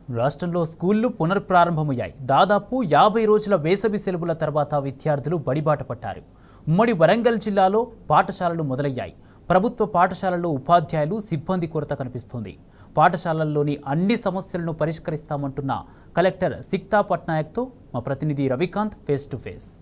రాష్ట్రంలో స్కూళ్లు పునర్ప్రారంభమయ్యాయి దాదాపు యాభై రోజుల వేసవి సెలవుల తర్వాత విద్యార్థులు బడిబాట పట్టారు ఉమ్మడి వరంగల్ జిల్లాలో పాఠశాలలు మొదలయ్యాయి ప్రభుత్వ పాఠశాలల్లో ఉపాధ్యాయులు సిబ్బంది కొరత కనిపిస్తోంది పాఠశాలల్లోని అన్ని సమస్యలను పరిష్కరిస్తామంటున్న కలెక్టర్ సిక్తా పట్నాయక్తో మా ప్రతినిధి రవికాంత్ ఫేస్ టు ఫేస్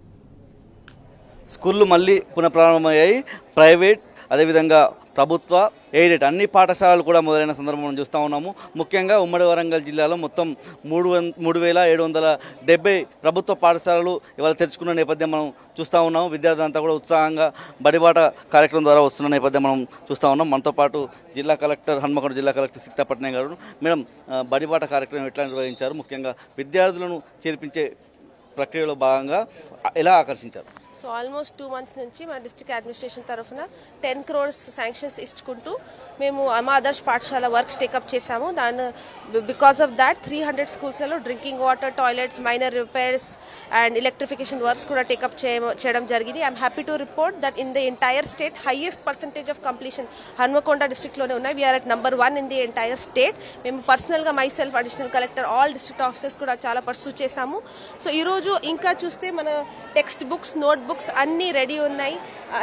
స్కూళ్ళు మళ్ళీ పునఃప్రారంభమయ్యాయి ప్రైవేట్ అదేవిధంగా ప్రభుత్వ ఎయిడెడ్ అన్ని పాఠశాలలు కూడా మొదలైన సందర్భం మనం చూస్తూ ఉన్నాము ముఖ్యంగా ఉమ్మడి వరంగల్ జిల్లాలో మొత్తం మూడు వం మూడు వేల ఏడు వందల డెబ్బై ప్రభుత్వ పాఠశాలలు ఇవాళ తెరుచుకున్న నేపథ్యం మనం చూస్తూ ఉన్నాము విద్యార్థులంతా కూడా ఉత్సాహంగా బడిబాట కార్యక్రమం ద్వారా వస్తున్న నేపథ్యం మనం చూస్తూ ఉన్నాం మనతో పాటు జిల్లా కలెక్టర్ హన్మకొండ జిల్లా కలెక్టర్ సిక్తా పట్నాయక్ గారు మేడం ఆ, బడిబాట కార్యక్రమం ఎట్లా నిర్వహించారు ముఖ్యంగా విద్యార్థులను చేర్పించే ప్రక్రియలో భాగంగా ఎలా ఆకర్షించారు సో ఆల్మోస్ట్ టూ మంత్స్ నుంచి మా డిస్ట్రిక్ట్ అడ్మినిస్ట్రేషన్ తరఫున టెన్ క్రోర్స్ శాంక్షన్స్ ఇచ్చుకుంటూ మేము మా ఆదర్శ్ పాఠశాల వర్క్స్ టేకప్ చేశాము దాని because of that three hundred స్కూల్స్లో drinking water toilets minor repairs and electrification works కూడా టేకప్ చేయడం జరిగింది I'm happy to report that in the entire state highest percentage of completion Hanamkonda డిస్ట్రిక్ట్లోనే ఉన్నాయి we're at number one in the entire state మేము పర్సనల్గా my myself additional collector all district officers కూడా చాలా pursue చేశాము సో ఈరోజు ఇంకా చూస్తే మన టెక్స్ట్ బుక్స్ నోట్ బుక్స్ అన్నీ రెడీ ఉన్నాయి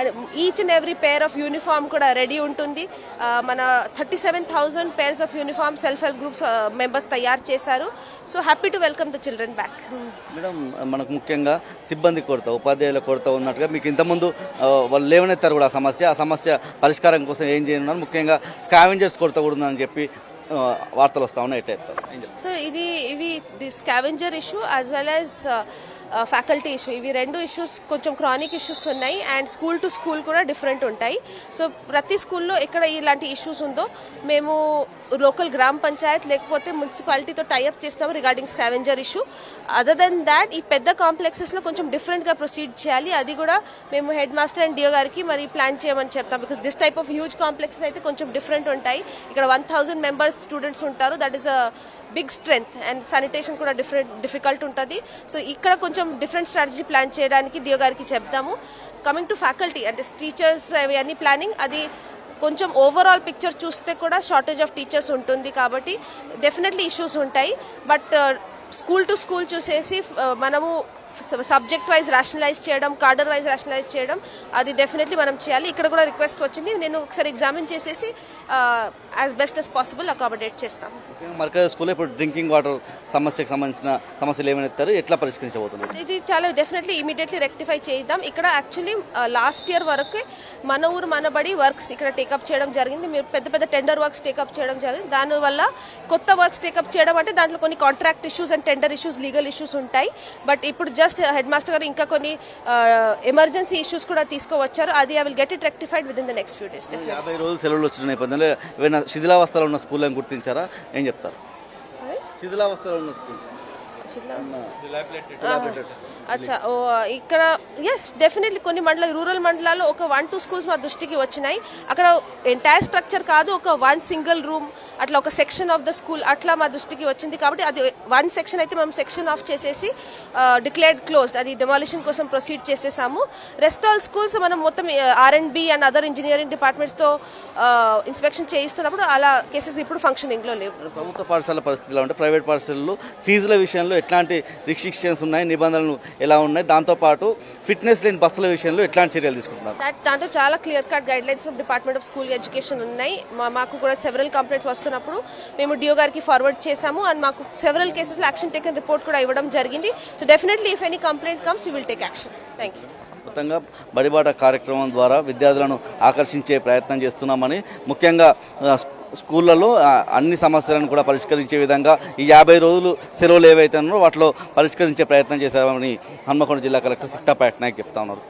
each and every pair of uniform కూడా రెడీ ఉంటుంది ఆ, మన thirty seven thousand pairs of uniform self help groups members తయారు చేశారు so happy to welcome the children back madam మనకు ముఖ్యంగా సిబ్బంది కొరత ఉపాధ్యాయుల కొరత ఉన్నట్టుగా మీకు ఇంతకుముందు ఆ, వాళ్ళు లేవనెత్తారు కూడా ఆ సమస్య ఆ సమస్య పరిష్కారం కోసం ఏం చేయనున్నారు ముఖ్యంగా స్కావెంజర్స్ కొరత కూడా ఉందని చెప్పి ఆ, వార్తలు వస్తా ఉన్నాయి ఎట్లా చెప్తారు ఏం చెప్తారు? సో ఇది ఇవి the scavenger issue as well as faculty issue ఇవి రెండు ఇష్యూస్ కొంచెం క్రానిక్ ఇష్యూస్ ఉన్నాయి అండ్ స్కూల్ టు స్కూల్ కూడా డిఫరెంట్ ఉంటాయి సో ప్రతి స్కూల్లో ఎక్కడ ఇలాంటి ఇష్యూస్ ఉందో మేము లోకల్ గ్రామ పంచాయత్ లేకపోతే మున్సిపాలిటీతో టైఅప్ చేస్తాము regarding scavenger issue other than that ఈ పెద్ద కాంప్లెక్సెస్లో కొంచెం డిఫరెంట్గా ప్రొసీడ్ చేయాలి అది కూడా మేము హెడ్ మాస్టర్ అండ్ డిఓ గారికి మరి ప్లాన్ చేయమని చెప్తాం because this type of huge complexes అయితే కొంచెం డిఫరెంట్ ఉంటాయి ఇక్కడ వన్ థౌసండ్ మెంబర్స్ స్టూడెంట్స్ ఉంటారు that is a big strength and sanitation కూడా డిఫరెంట్ డిఫికల్ట్ ఉంటుంది సో ఇక్కడ కొంచెం డిఫరెంట్ స్ట్రాటజీ ప్లాన్ చేయడానికి డిఓ గారికి చెప్తాము కమింగ్ టు ఫ్యాకల్టీ అంటే టీచర్స్ అవన్నీ ప్లానింగ్ అది కొంచెం ఓవరాల్ పిక్చర్ చూస్తే కూడా షార్టేజ్ ఆఫ్ టీచర్స్ ఉంటుంది కాబట్టి డెఫినెట్లీ ఇష్యూస్ ఉంటాయి బట్ స్కూల్ టు స్కూల్ చూసేసి uh, మనము సబ్జెక్ట్ వైజ్ రేషనలైజ్ చేయడం కార్డర్ వైజ్ రేషనలైజ్ చేయడం అది డెఫినెట్లీ మనం చేయాలి ఇక్కడ కూడా రిక్వెస్ట్ వచ్చింది నేను ఒకసారి ఎగ్జామిన్ చేసేసి as best as possible accommodate చేస్తాము ముఖ్యంగా మర్కజ్ స్కూల్లో ఇప్పుడు డ్రింకింగ్ వాటర్ సమస్యకు సంబంధించిన సమస్యలు ఏమైనా ఎట్లా పరిష్కరించబోతున్నారు ఇది చాలా డెఫినెట్లీ ఇమీడియట్లీ రెక్టిఫై చేద్దాం ఇక్కడ యాక్చువల్లీ లాస్ట్ ఇయర్ వరకు మన ఊరు మన బడి వర్క్స్ ఇక్కడ టేకప్ చేయడం జరిగింది మీరు పెద్ద పెద్ద టెండర్ వర్క్స్ టేకప్ చేయడం జరిగింది దానివల్ల కొత్త వర్క్స్ టేకప్ చేయడం అంటే దాంట్లో కొన్ని contract issues and tender issues legal issues ఉంటాయి బట్ ఇప్పుడు జస్ట్ హెడ్ మాస్టర్ గారు ఇంకా కొన్ని ఎమర్జెన్సీ ఇష్యూస్ కూడా తీసుకువచ్చారు అది I will get it rectified within the next few days యాభై రోజులు సెలవులు వచ్చిన నేపథ్యంలో ఏమైనా శిథిలావస్థలో ఉన్న స్కూళ్ళని గుర్తించారా ఏం చెప్తారు సారీ శిథిలావస్థలో ఉన్న స్కూల్ అచ్చా ఓ ఇక్కడ ఎస్ డెఫినెట్లీ కొన్ని మండల రూరల్ మండలాల్లో ఒక వన్ టూ స్కూల్స్ మా దృష్టికి వచ్చినాయి అక్కడ ఎంటైర్ స్ట్రక్చర్ కాదు ఒక వన్ సింగిల్ రూమ్ అట్లా ఒక సెక్షన్ ఆఫ్ ద స్కూల్ అట్లా మా దృష్టికి వచ్చింది కాబట్టి అది వన్ సెక్షన్ అయితే మేము సెక్షన్ ఆఫ్ చేసేసి డిక్లేర్డ్ క్లోజ్డ్ అది డెమాలిషన్ కోసం ప్రొసీడ్ చేసేసాము రెస్ట్ ఆల్ స్కూల్స్ మనం మొత్తం R and B and other engineering డిపార్ట్మెంట్స్తో ఇన్స్పెక్షన్ చేయిస్తున్నప్పుడు అలా కేసెస్ ఇప్పుడు ఫంక్షనింగ్లో లేవు ప్రభుత్వ పాఠశాల పరిస్థితిలో ఉంటే ప్రైవేట్ పాఠశాలలు ఫీజుల విషయంలో ఎట్లాంటి రిస్ట్రిక్షన్స్ ఉన్నాయి నిబంధనలు ఎలా ఉన్నాయి దాంతోపాటు ఫిట్నెస్ లేని బస్సుల విషయంలో ఎట్లాంటి చర్యలు తీసుకుంటున్నారు దాట్ దాంట్లో చాలా clear cut guidelines from department of school education ఉన్నాయి మా- మాకు కూడా సెవెరల్ కంప్లైంట్స్ వస్తున్నప్పుడు మేము డిఓ గారికి ఫార్వర్డ్ చేశాము అండ్ మాకు సెవెరల్ కేసెస్లో యాక్షన్ టేకన్ రిపోర్ట్ కూడా ఇవ్వడం జరిగింది so definitely if any complaint comes you will take action thank you మొత్తంగా బడిబాట కార్యక్రమం ద్వారా విద్యార్థులను ఆకర్షించే ప్రయత్నం చేస్తున్నామని ముఖ్యంగా ఆ, స్కూళ్ళలో ఆ, అన్ని సమస్యలను కూడా పరిష్కరించే విధంగా ఈ యాభై రోజులు సెలవులు ఏవైతే ఉన్నారో వాటిలో పరిష్కరించే ప్రయత్నం చేశామని హన్మకొండ జిల్లా కలెక్టర్ సిక్తా పట్నాయక్ చెప్తా ఉన్నారు